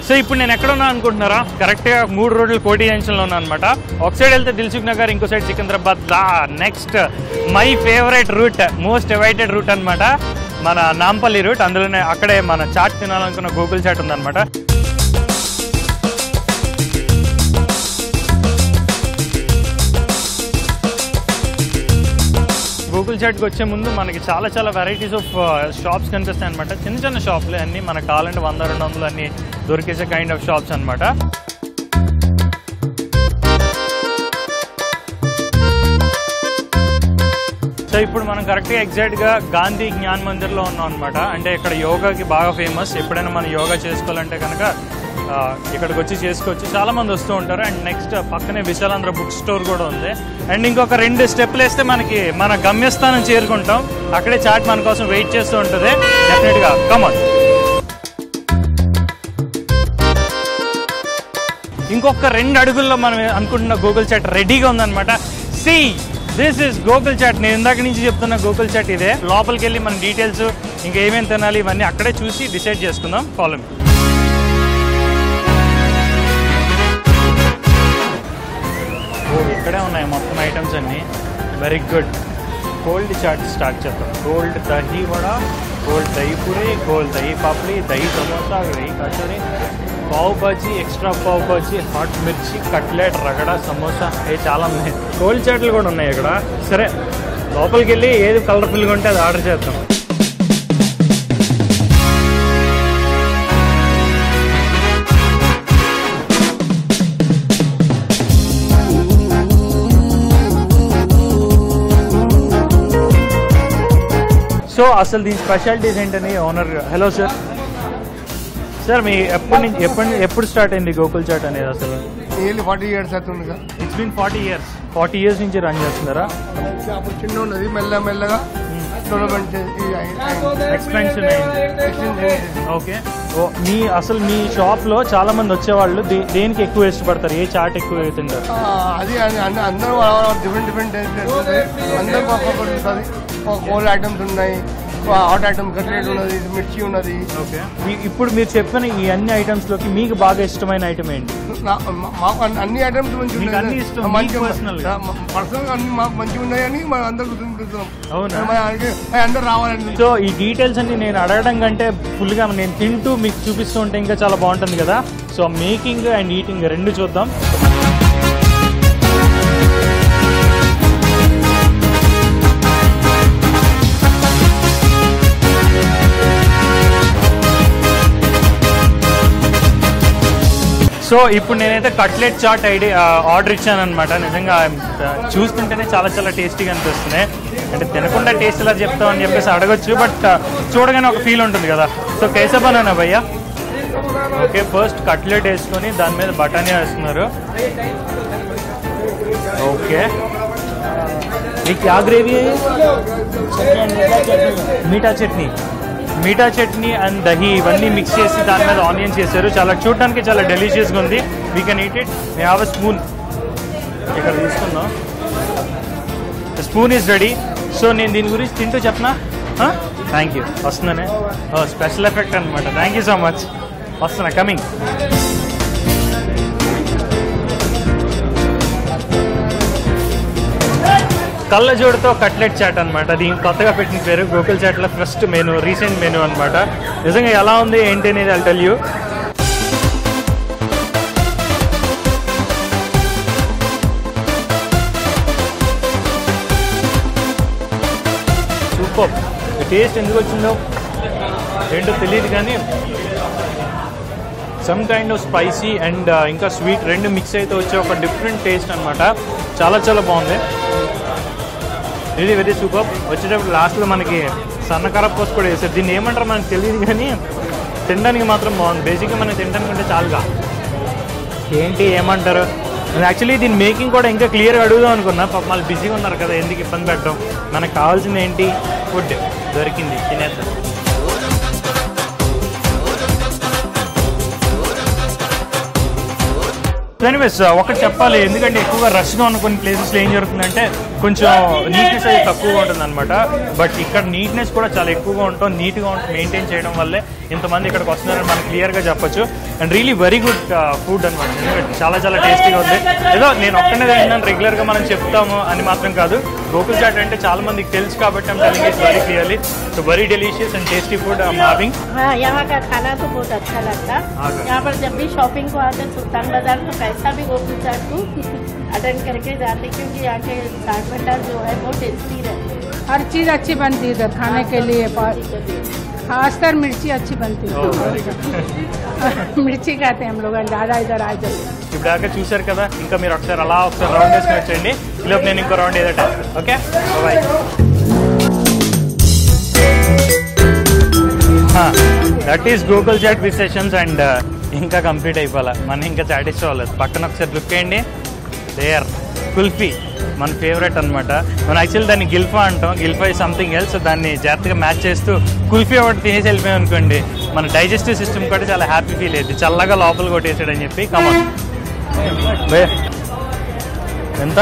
So ఇప్పుడు నేను ఎక్కడ ఉన్నా అనుకుంటున్నారా కరెక్ట్ గా మూడు రోడ్లు కోటి జంక్షన్ లో ఉన్నా అనమాట ఒక సైడ్ వెళ్తే దిల్సుఖ్ నగర్ ఇంకో సైడ్ సికింద్రాబాద్ దా next my favourite route most awaited route అన్నమాట మన నాంపల్లి రూట్ అందులోనే అక్కడే మన చాట్ తినాలనుకున్న గూగుల్ చాట్ ఉందన్నమాట గూగుల్ చాట్కి వచ్చే ముందు మనకి చాలా చాలా వెరైటీస్ ఆఫ్ షాప్స్ కనిపిస్తాయి అనమాట చిన్న చిన్న షాప్లు అన్ని మనకు కావాలంటే వంద రెండు వందలు అన్ని దొరికేసే కైండ్ ఆఫ్ షాప్స్ అనమాట సో ఇప్పుడు మనం కరెక్ట్గా ఎగ్జాక్ట్గా గాంధీ జ్ఞాన్ మందిర్లో ఉన్నాం అనమాట అంటే ఇక్కడ యోగాకి బాగా ఫేమస్ ఎప్పుడైనా మనం యోగా చేసుకోవాలంటే కనుక ఆ, ఇక్కడికి వచ్చి చేసుకోవచ్చు చాలా మంది వస్తూ ఉంటారు అండ్ నెక్స్ట్ పక్కనే విశాలాంధ్ర బుక్ స్టోర్ కూడా ఉంది అండ్ ఇంకొక రెండు స్టెప్లు వేస్తే మనకి మన గమ్యస్థానం చేరుకుంటాం అక్కడే చాట్ మన కోసం వెయిట్ చేస్తూ ఉంటుంది డెఫినెట్గా కమన్ ఇంకొక రెండు అడుగుల్లో మనం అనుకుంటున్న గూగుల్ చాట్ రెడీగా ఉందన్నమాట see this is Gokul chaat నేను ఇందాక నుంచి చెప్తున్న గూగుల్ చాట్ ఇదే లోపలికి వెళ్ళి మన డీటెయిల్స్ ఇంకా ఏమేమి తినాలి ఇవన్నీ అక్కడే చూసి డిసైడ్ చేసుకుందాం ఫాలో ఓ ఇక్కడే ఉన్నాయి మొత్తం ఐటమ్స్ అన్ని very good cold chaat start చేద్దాం cold dahi vada cold dahi puri cold dahi papdi dahi samosa dahi kachori pav bhaji extra పావు బాజీ హాట్ మిర్చి కట్లెట్ రగడ సమోసా ఏ చాలా ఉన్నాయి కోల్డ్ చాట్లు కూడా ఉన్నాయి ఇక్కడ సరే లోపలికి వెళ్ళి ఏది కలర్ఫుల్గా ఉంటే అది ఆర్డర్ చేద్దాం సో అసలు దీని స్పెషాలిటీస్ ఏంటని ఓనర్ హలో సార్ సార్ మీ ఎప్పటి నుంచి ఎప్పటి ఎప్పుడు స్టార్ట్ అయింది గోకుల్ చాట్ అనేది అసలు నియర్లీ ఫార్టీ ఇయర్స్ అవుతుంది sir it's been forty years forty years నుంచి రన్ చేస్తున్నారా అప్పుడు చిన్న ఉన్నది మెల్ల మెల్లగా డెవలప్మెంట్ ఎక్స్పెన్షన్ అయింది ఓకే ఓ మీ అసలు మీ షాప్ లో చాలా మంది వచ్చేవాళ్ళు దే- దేనికి ఎక్కువ ఇష్టపడతారు ఏ చాట్ ఎక్కువ తింటారు అది అది అన్ని- అందరూ డిఫరెంట్ డిఫరెంట్ టేస్ట్ ఉంటుంది అందరికి ఒక్కొక్కటి ఉంటుంది కోల్డ్ ఐటమ్స్ ఉన్నాయి హాట్ ఐటమ్స్ కట్లెట్ ఉన్నది మిర్చి ఉన్నది ఓకే ఇప్పుడు మీరు చెప్పిన ఈ అన్ని ఐటమ్స్ లోకి మీకు బాగా ఇష్టమైన ఐటమ్ ఏంటి నా- మా- మాకు అన్ని- అన్ని ఐటమ్స్ మంచిగా మీకు అన్ని ఇష్టం, మీకు మంచిగా personal గా? పర్సనల్ అన్ని మాకు మంచిగా ఉన్నాయని మన అందరికి తింటున్నాం అవునా? మన అందరికీ- అందరూ రావాలని సో ఈ డీటెయిల్స్ అన్ని నేను అడగడం కంటే ఫుల్గా నేను తింటూ మీకు చూపిస్తూ ఉంటే ఇంకా చాలా బాగుంటుంది కదా సో మేకింగ్ అండ్ ఈటింగ్ రెండు చూద్దాం సో ఇప్పుడు నేనైతే కట్లెట్ చాట్ ఐడి ఆర్డర్ ఇచ్చాను అనమాట నిజంగా ఆ, చూస్తుంటేనే చాలా చాలా టేస్టీగా అనిపిస్తుంది అంటే తినకుండా టేస్ట్ ఇలా చెప్తామని చెప్పేసి అడగొచ్చు బట్ చూడగానే ఒక ఫీల్ ఉంటుంది కదా సో కైసా బనానా భయ్యా ఓకే ఫస్ట్ కట్లెట్ వేసుకొని దాని మీద బటానీ వేస్తున్నారు ఓకే ये क्या ग्रेवी है మీఠా చట్నీ మీఠా చట్నీ అండ్ దహి ఇవన్నీ మిక్స్ చేసి దాని మీద ఆనియన్స్ చేశారు చాలా చూడడానికి చాలా డెలిషియస్గా ఉంది we can eat it may have a spoon ఇక్కడ తీసుకుందాం స్పూన్ ఈజ్ రెడీ సో నేను దీని గురించి తింటూ చెప్పనా థ్యాంక్ యూ వస్తున్నానే స్పెషల్ ఎఫెక్ట్ అనమాట థ్యాంక్ యూ సో మచ్ వస్తున్నా కమింగ్ కళ్ళజోడుతో కట్లెట్ చాట్ అనమాట దీని కొత్తగా పెట్టిన పేరు గోకుల్ చాట్లో ఫస్ట్ మెనూ రీసెంట్ మెనూ అనమాట నిజంగా ఎలా ఉంది ఏంటి అనేది I tell you super taste ఎందుకు వచ్చిందో ఏంటో తెలియదు కానీ some kind of spicy and ఇంకా స్వీట్ రెండు మిక్స్ అయితే వచ్చే ఒక డిఫరెంట్ టేస్ట్ అనమాట చాలా చాలా బాగుంది ఇది వెరీ సూపర్ వచ్చేటప్పుడు లాస్ట్లో మనకి సన్నకర పోస్ట్ కూడా వేసారు దీన్ని ఏమంటారో మనకు తెలియదు కానీ తినడానికి మాత్రం బాగుంది బేసిక్గా మనం తినడానికి అంటే చాలుగా ఏంటి ఏమంటారు యాక్చువల్లీ దీని మేకింగ్ కూడా ఇంకా క్లియర్గా అడుగుదాం అనుకున్నా పాప మళ్ళీ బిజీగా ఉన్నారు కదా ఎందుకు ఇబ్బంది పెట్టడం మనకు కావాల్సింది ఏంటి ఫుడ్ దొరికింది తినేద్దాం ఎనీవేస్ ఒకటి చెప్పాలి ఎందుకంటే ఎక్కువగా రష్గా ఉన్న కొన్ని ప్లేసెస్లో ఏం జరుగుతుందంటే కొంచెం నీట్నెస్ అయితే తక్కువగా ఉంటుంది అనమాట బట్ ఇక్కడ నీట్నెస్ కూడా చాలా ఎక్కువగా ఉంటాం నీట్గా ఉంటుంది మెయింటైన్ చేయడం వల్లే ఇంతమంది ఇక్కడికి వస్తున్నారని మనం క్లియర్గా చెప్పొచ్చు and really very good food అనమాట ఎందుకంటే చాలా చాలా టేస్టీగా ఉంది ఏదో నేను ఒక్కనే తింటున్నాను రెగ్యులర్గా మనం చెప్తాము అని మాత్రం కాదు గోకుల్ చాట్ అంటే చాలా మందికి తెలుసు కాబట్టి I'm telling it very clearly so very delicious and tasty food I'm having हाँ यहाँ का खाना तो बहुत अच्छा लगता हाँ, सर। यहाँ पर जब भी शॉपिंग को आते सुल्तान बाजार तो कैसा भी गोकुल चाट को अटेंड करके जाते क्योंकि यहाँ के चाट भंडार जो है बहुत टेस्टी रहते हैं हर चीज अच्छी बनती है इधर खाने के लिए खासकर मिर्ची अच्छी बनती Oh, है मिर्ची खाते हैं हम लोग ज्यादा इधर आ जाए ఇప్పుడు దాకా చూశారు కదా ఇంకా మీరు ఒకసారి అలా ఒకసారి రౌండ్ వేసుకొని వచ్చండి ఈలోపు నేను ఇంకో రౌండ్ ఏదట okay bye that is Gokul Chat విశేషన్స్ అండ్ ఇంకా కంప్లీట్ అయిపోవాలి మనం ఇంకా చాటిస్ అవ్వలేదు పక్కన ఒకసారి లుక్ వేయండి దేర్ కుల్ఫీ మన ఫేవరెట్ అన్నమాట మనం యాక్చువల్ దాన్ని గిల్ఫా అంటాం గిల్ఫా ఇస్ సంథింగ్ ఎల్స్ దాన్ని జాగ్రత్తగా మ్యాచ్ చేస్తూ కుల్ఫీ ఒకటి తినేసి వెళ్ళిపోయాం అనుకోండి మన డైజెస్టివ్ సిస్టమ్ కూడా చాలా హ్యాపీ ఫీల్ అయ్యింది చల్లగా లోపల కొట్టేసాడని చెప్పి కమన్ బే ఎంత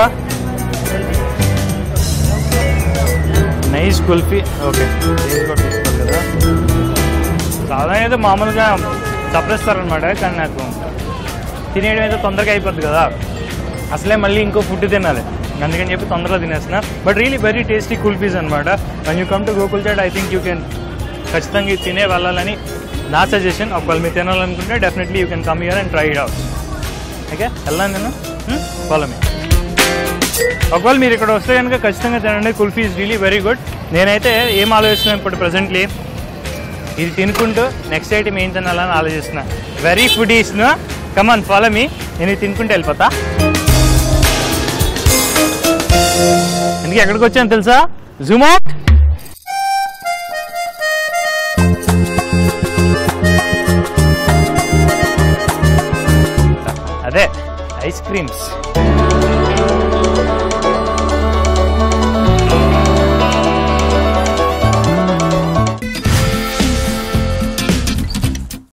నైస్ కుల్ఫీ ఓకే ఇది కూడా తీసుకోవాలి కదా సాధారణ అయితే మామూలుగా చప్పరిస్తారనమాట కానీ నాకు తినేయడం అయితే తొందరగా అయిపోద్ది కదా అసలే మళ్ళీ ఇంకో ఫుడ్ తినాలి అందుకని చెప్పి తొందరగా తినేస్తున్నా but really very tasty kulfis అనమాట when you come to Gokul Chat I think you can ఖచ్చితంగా ఇది తినే వెళ్ళాలని నా సజెషన్ ఒకవేళ మీరు తినాలనుకుంటే definitely you can come here and try it out okay వెళ్ళాను నేను ఫాలో మీ ఒకవేళ మీరు ఇక్కడ వస్తే కనుక ఖచ్చితంగా తినండి kulfi is really very good నేనైతే ఏం ఆలోచిస్తున్నాను ఇప్పుడు ప్రజెంట్లీ ఇది తినుకుంటూ నెక్స్ట్ ఐటమ్ ఏం తినాలని ఆలోచిస్తున్నా వెరీ ఫుడ్ ఈస్ను కమాన్ ఫాలో మీ నేను ఇది తినుకుంటూ వెళ్ళిపోతా ఎందుకు ఎక్కడికి వచ్చాను తెలుసా జూమ్ అవుట్ అదే ఐస్ క్రీమ్స్